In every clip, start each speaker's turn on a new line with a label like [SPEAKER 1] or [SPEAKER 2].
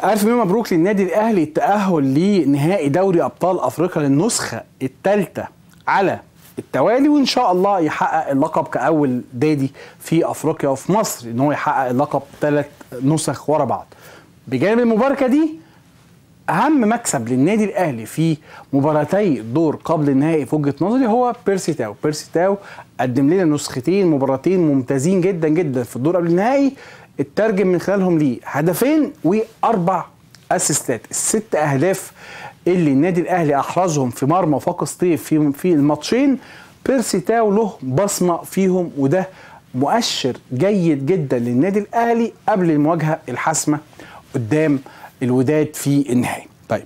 [SPEAKER 1] ألف مليون مبروك للنادي الأهلي التأهل لنهائي دوري أبطال أفريقيا للنسخة الثالثة على التوالي وإن شاء الله يحقق اللقب كأول نادي في أفريقيا وفي مصر إن هو يحقق اللقب ثلاث نسخ ورا بعض. بجانب المباركة دي أهم مكسب للنادي الأهلي في مباراتي الدور قبل النهائي في وجهة نظري هو بيرسي تاو، بيرسي تاو قدم لنا نسختين مباراتين ممتازين جدا جدا في الدور قبل النهائي اترجم من خلالهم ليه هدفين واربع اسيستات الست اهداف اللي النادي الاهلي احرزهم في مرمى وفاق سطيف في في الماتشين بيرسي تاو له بصمه فيهم وده مؤشر جيد جدا للنادي الاهلي قبل المواجهه الحاسمه قدام الوداد في النهائي طيب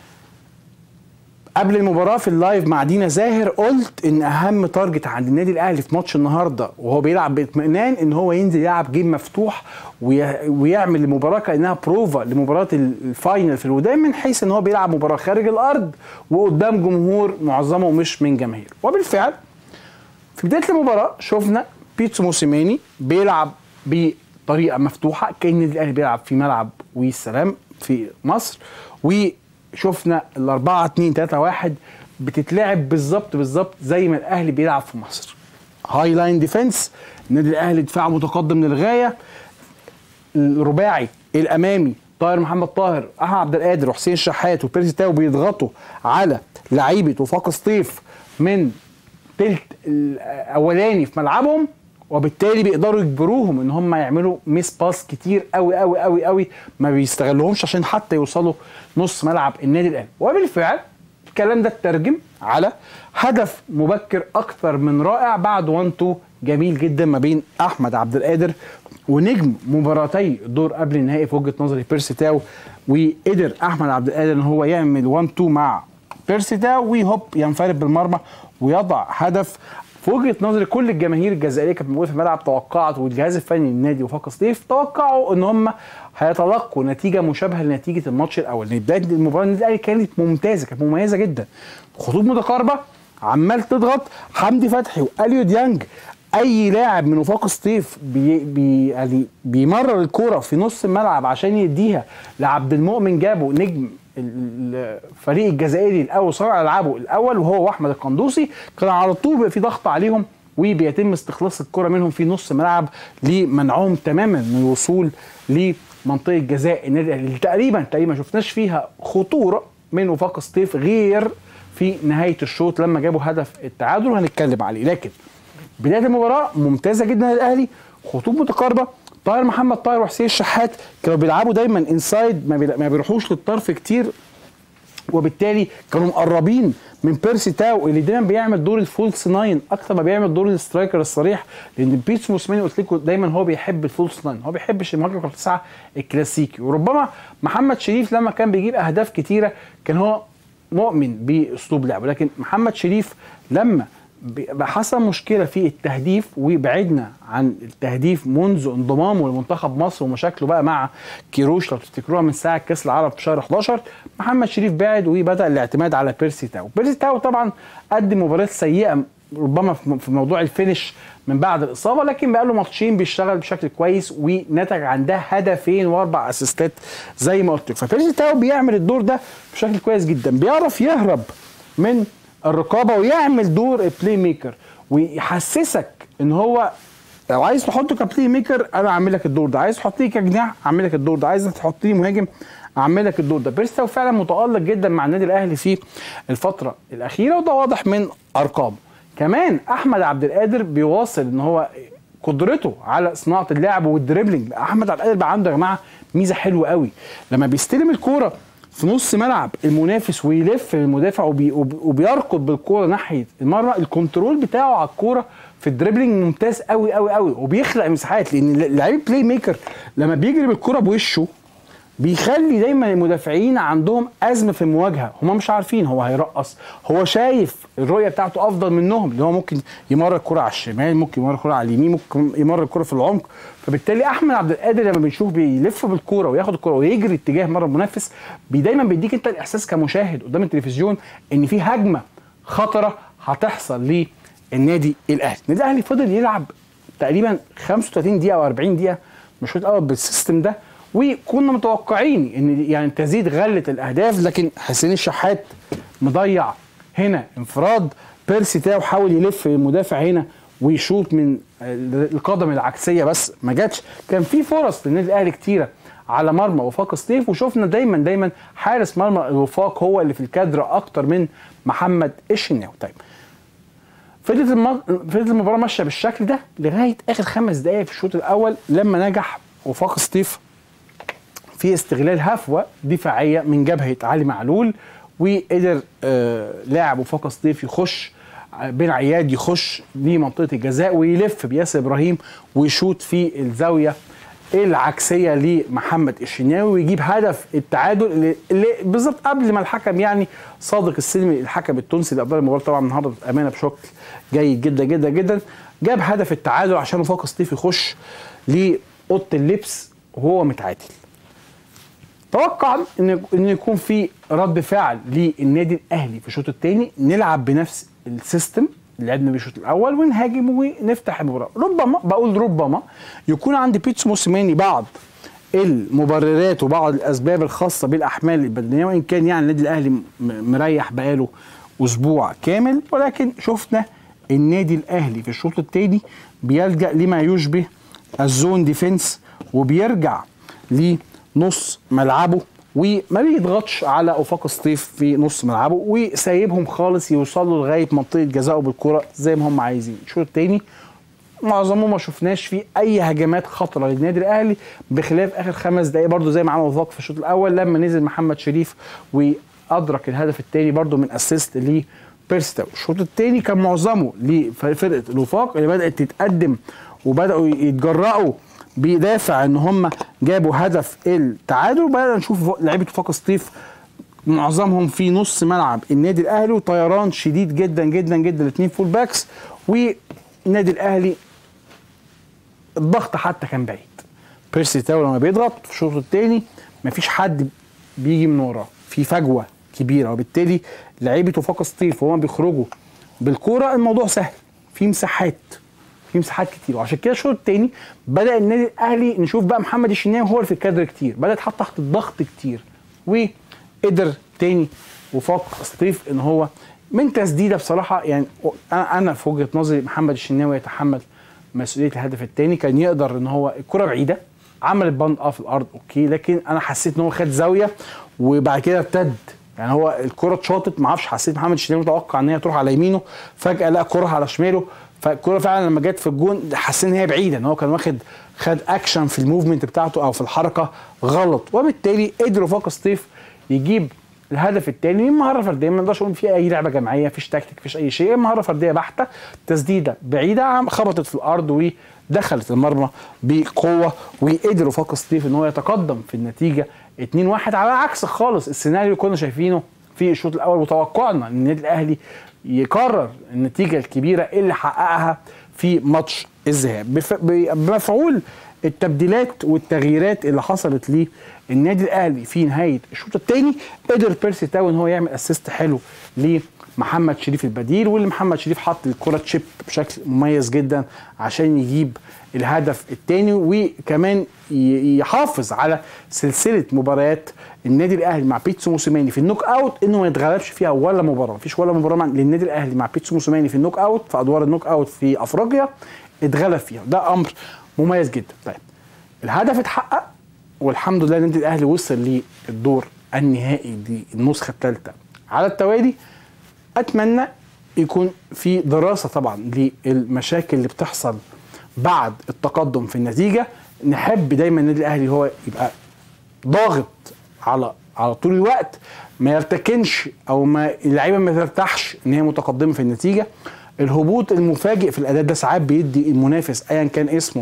[SPEAKER 1] قبل المباراه في اللايف مع دينا زاهر قلت ان اهم تارجت عند النادي الاهلي في ماتش النهارده وهو بيلعب باطمئنان ان هو ينزل يلعب جيم مفتوح وي- ويعمل المباراه كانها بروفا لمباراه الفاينل في الوداد من حيث ان هو بيلعب مباراه خارج الارض وقدام جمهور معظمه مش من جماهير وبالفعل في بدايه المباراه شفنا بيتسو موسيماني بيلعب بطريقه مفتوحه كان النادي الاهلي بيلعب في ملعب والسلام في مصر وشفنا ال 4 2 3 1 بتتلعب بالظبط بالظبط زي ما الاهلي بيلعب في مصر هاي لاين ديفense النادي الاهلي دفاع متقدم للغايه الرباعي الامامي طاهر محمد طاهر احمد عبد القادر وحسين الشحات وبيرسي تاو بيضغطوا على لعيبه وفاق سطيف من تلت الاولاني في ملعبهم وبالتالي بيقدروا يجبروهم ان هم يعملوا ميس باس كتير قوي قوي قوي قوي ما بيستغلهمش عشان حتى يوصلوا نص ملعب النادي الاهلي وبالفعل الكلام ده اترجم على هدف مبكر اكثر من رائع بعد 1 2 جميل جدا ما بين احمد عبد القادر ونجم مباراتي الدور قبل النهائي في وجهه نظري بيرسي تاو وقدر احمد عبد القادر ان هو يعمل 1 2 مع بيرسي تاو وهوب ينفرد بالمرمى ويضع هدف في وجهه نظري كل الجماهير الجزائريه كانت موجوده في الملعب توقعت والجهاز الفني للنادي وفاق سطيف توقعوا ان هم هيتلقوا نتيجه مشابهه لنتيجه الماتش الاول لان بدايه المباراه النادي الاهلي كانت ممتازه كانت مميزه جدا خطوط متقاربه عمال تضغط حمدي فتحي واليو ديانج اي لاعب من وفاق سطيف بي بي يعني بيمرر الكوره في نص الملعب عشان يديها لعبد المؤمن جابه نجم الفريق الجزائري الاول صانع العابه الاول وهو واحمد القندوسي كان على طول بيبقى في ضغط عليهم وبيتم استخلاص الكره منهم في نص ملعب لمنعهم تماما من الوصول لمنطقه جزاء النادي الاهلي اللي تقريبا تقريبا ما شفناش فيها خطوره من وفاق سطيف غير في نهايه الشوط لما جابوا هدف التعادل وهنتكلم عليه لكن بدايه المباراه ممتازه جدا للاهلي خطوط متقاربه طاهر محمد طاهر وحسين الشحات كانوا بيلعبوا دايما انسايد ما, بي... ما بيروحوش للطرف كتير وبالتالي كانوا مقربين من بيرسي تاو اللي دايما بيعمل دور الفولس ناين اكتر ما بيعمل دور السترايكر الصريح لان بيتسو موسيماني قلت لكم دايما هو بيحب الفولس ناين هو بيحبش المهاجم رقم تسعه الكلاسيكي وربما محمد شريف لما كان بيجيب اهداف كتيره كان هو مؤمن باسلوب لعبه لكن محمد شريف لما بقى حصل مشكله في التهديف وبعدنا عن التهديف منذ انضمامه لمنتخب مصر ومشاكله بقى مع كيروش لو تفتكروها من ساعه كاس العرب في شهر 11 محمد شريف بعد وبدا الاعتماد على بيرسي تاو بيرسي تاو طبعا قدم مباريات سيئه ربما في موضوع الفينش من بعد الاصابه لكن بقى له ماتشين بيشتغل بشكل كويس ونتج عن ده هدفين واربع اسيستات زي ما قلت لك فبيرسي تاو بيعمل الدور ده بشكل كويس جدا بيعرف يهرب من الرقابه ويعمل دور البلاي ميكر ويحسسك ان هو لو عايز تحطه كبلاي ميكر انا اعمل لك الدور ده عايز تحطيه كجناح اعمل لك الدور ده عايز تحطيه مهاجم اعمل لك الدور ده بيرستو فعلا متالق جدا مع النادي الاهلي في الفتره الاخيره وده واضح من ارقامه كمان احمد عبد القادر بيواصل ان هو قدرته على صناعه اللعب والدريبلينج احمد عبد القادر بقى عنده يا جماعه ميزه حلوه قوي لما بيستلم الكوره في نص ملعب المنافس ويلف المدافع وبي وبيركض بالكوره ناحيه المرمى الكنترول بتاعه على الكوره في الدريبلينج ممتاز قوي قوي قوي وبيخلق مساحات لان لعيب بلاي ميكر لما بيجري بالكوره بوشه بيخلي دايما المدافعين عندهم ازمه في المواجهه هم مش عارفين هو هيرقص هو شايف الرؤيه بتاعته افضل منهم اللي هو ممكن يمر الكره على الشمال ممكن يمر الكره على اليمين ممكن يمر الكره في العمق فبالتالي احمد عبد القادر لما بنشوف بيلف بالكوره وياخد الكوره ويجري اتجاه مره المنافس بي دايما بيديك انت الاحساس كمشاهد قدام التلفزيون ان في هجمه خطره هتحصل للنادي الاهلي النادي الاهلي فضل يلعب تقريبا 35 دقيقه او 40 دقيقه مش الاول بالسيستم ده وكنا متوقعين ان يعني تزيد غله الاهداف لكن حسين الشحات مضيع هنا انفراد بيرسي تاو حاول يلف المدافع هنا ويشوط من القدم العكسيه بس ما جاتش كان في فرص للنادي الاهلي كتيره على مرمى وفاق سطيف وشفنا دايما دايما حارس مرمى الوفاق هو اللي في الكادر اكتر من محمد الشناوي طيب فضلت المج... فضلت المباراه ماشيه بالشكل ده لغايه اخر خمس دقائق في الشوط الاول لما نجح وفاق سطيف في استغلال هفوه دفاعيه من جبهه علي معلول وقدر آه لاعب وفاق سطيف يخش بين عياد يخش لمنطقه الجزاء ويلف بياسر ابراهيم ويشوط في الزاويه العكسيه لمحمد الشناوي ويجيب هدف التعادل اللي, اللي بالظبط قبل ما الحكم يعني صادق السلمي الحكم التونسي اللي ادار المباراه طبعا النهارده بامانه بشكل جيد جدا جدا جدا جاب هدف التعادل عشان وفاق سطيف يخش لاوضه اللبس وهو متعادل توقع ان ان يكون في رد فعل للنادي الاهلي في الشوط الثاني نلعب بنفس السيستم اللي لعبنا بيه الشوط الاول ونهاجم ونفتح المباراه ربما بقول ربما يكون عند بيتسو موسيماني بعض المبررات وبعض الاسباب الخاصه بالاحمال البدنيه وان كان يعني النادي الاهلي مريح بقاله اسبوع كامل ولكن شفنا النادي الاهلي في الشوط الثاني بيلجا لما يشبه الزون ديفنس وبيرجع لنص ملعبه وما بيضغطش على افاق سطيف في نص ملعبه وسايبهم خالص يوصلوا لغايه منطقه جزائه بالكره زي ما هم عايزين الشوط الثاني معظمه ما شفناش فيه اي هجمات خطره للنادي الاهلي بخلاف اخر خمس دقائق برضو زي ما عمل وفاق في الشوط الاول لما نزل محمد شريف وادرك الهدف الثاني برضو من اسيست ليه بيرستو الشوط الثاني كان معظمه لفرقه الوفاق اللي بدات تتقدم وبداوا يتجرأوا بيدافع ان هم جابوا هدف التعادل وبدأنا نشوف لعيبه وفاق سطيف معظمهم في نص ملعب النادي الاهلي وطيران شديد جدا جدا جدا الاثنين فول باكس والنادي الاهلي الضغط حتى كان بعيد بيرسي تاو لما بيضغط في الشوط الثاني مفيش حد بيجي من وراه في فجوه كبيره وبالتالي لعيبه وفاق سطيف وهم بيخرجوا بالكوره الموضوع سهل في مساحات في مساحات كتير وعشان كده الشوط الثاني بدا النادي الاهلي نشوف بقى محمد الشناوي هو اللي في الكادر كتير بدا يتحط تحت الضغط كتير وقدر تاني وفاق سطيف ان هو من تسديده بصراحه يعني انا في وجهه نظري محمد الشناوي يتحمل مسؤوليه الهدف الثاني كان يقدر ان هو الكره بعيده عمل الباند اه في الارض اوكي لكن انا حسيت ان هو خد زاويه وبعد كده ارتد يعني هو الكره اتشاطت ما اعرفش حسيت محمد الشناوي متوقع ان هي تروح على يمينه فجاه لقى الكره على شماله فالكوره فعلا لما جت في الجون حسيت ان هي بعيده ان هو كان واخد خد اكشن في الموفمنت بتاعته او في الحركه غلط وبالتالي قدر وفاق سطيف يجيب الهدف الثاني من مهاره فرديه ما نقدرش نقول في اي لعبه جماعيه مفيش تكتيك مفيش اي شيء مهاره فرديه بحته تسديده بعيده خبطت في الارض ودخلت المرمى بقوه وقدر وفاق سطيف ان هو يتقدم في النتيجه 2-1 على عكس خالص السيناريو اللي كنا شايفينه في الشوط الاول وتوقعنا ان النادي الاهلي يكرر النتيجه الكبيره اللي حققها في ماتش الذهاب بمفعول التبديلات والتغييرات اللي حصلت للنادي الاهلي في نهايه الشوط الثاني قدر بيرسي تاو ان هو يعمل اسيست حلو لمحمد شريف البديل واللي محمد شريف حط الكره تشيب بشكل مميز جدا عشان يجيب الهدف الثاني وكمان يحافظ على سلسله مباريات النادي الاهلي مع بيتسو موسيماني في النوك اوت انه ما يتغلبش فيها ولا مباراه مفيش ولا مباراه للنادي الاهلي مع بيتسو موسيماني في النوك اوت في ادوار النوك اوت في افريقيا اتغلب فيها ده امر مميز جدا طيب الهدف اتحقق والحمد لله النادي الاهلي وصل للدور النهائي دي النسخه الثالثه على التوالي اتمنى يكون في دراسه طبعا للمشاكل اللي بتحصل بعد التقدم في النتيجه نحب دايما النادي الاهلي هو يبقى ضاغط على على طول الوقت ما يرتكنش او ما اللعيبه ما ترتاحش ان هي متقدمه في النتيجه الهبوط المفاجئ في الاداء ده ساعات بيدي المنافس ايا كان اسمه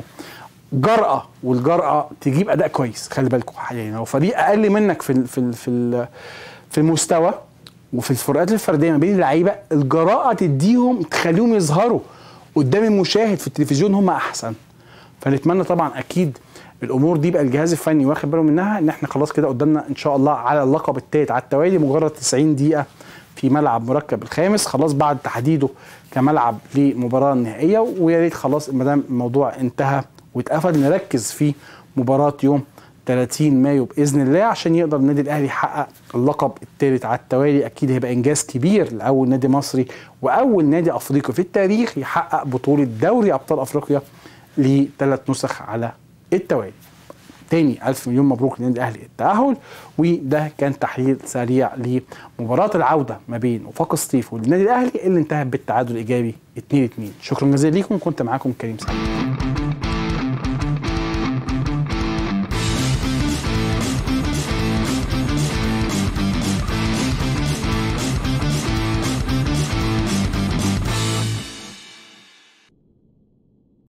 [SPEAKER 1] جرأة والجرأة تجيب اداء كويس خلي بالكم يعني لو فريق اقل منك في ال في ال في ال في المستوى وفي الفروقات الفرديه ما بين اللعيبه الجراءه تديهم تخليهم يظهروا قدام المشاهد في التلفزيون هم احسن فنتمنى طبعا اكيد الامور دي بقى الجهاز الفني واخد باله منها ان احنا خلاص كده قدامنا ان شاء الله على اللقب الثالث على التوالي مجرد 90 دقيقه في ملعب مركب الخامس خلاص بعد تحديده كملعب لمباراه النهائيه ويا ريت خلاص ما دام الموضوع انتهى واتقفل نركز في مباراه يوم 30 مايو باذن الله عشان يقدر النادي الاهلي يحقق اللقب الثالث على التوالي اكيد هيبقى انجاز كبير لاول نادي مصري واول نادي افريقي في التاريخ يحقق بطوله دوري ابطال افريقيا لثلاث نسخ على التوالي تاني ألف مليون مبروك للنادي الأهلي التأهل وده كان تحليل سريع لمباراة العودة ما بين وفاق سطيف والنادي الأهلي اللي انتهت بالتعادل الإيجابي 2-2 شكرا جزيلا ليكم كنت معاكم كريم سعيد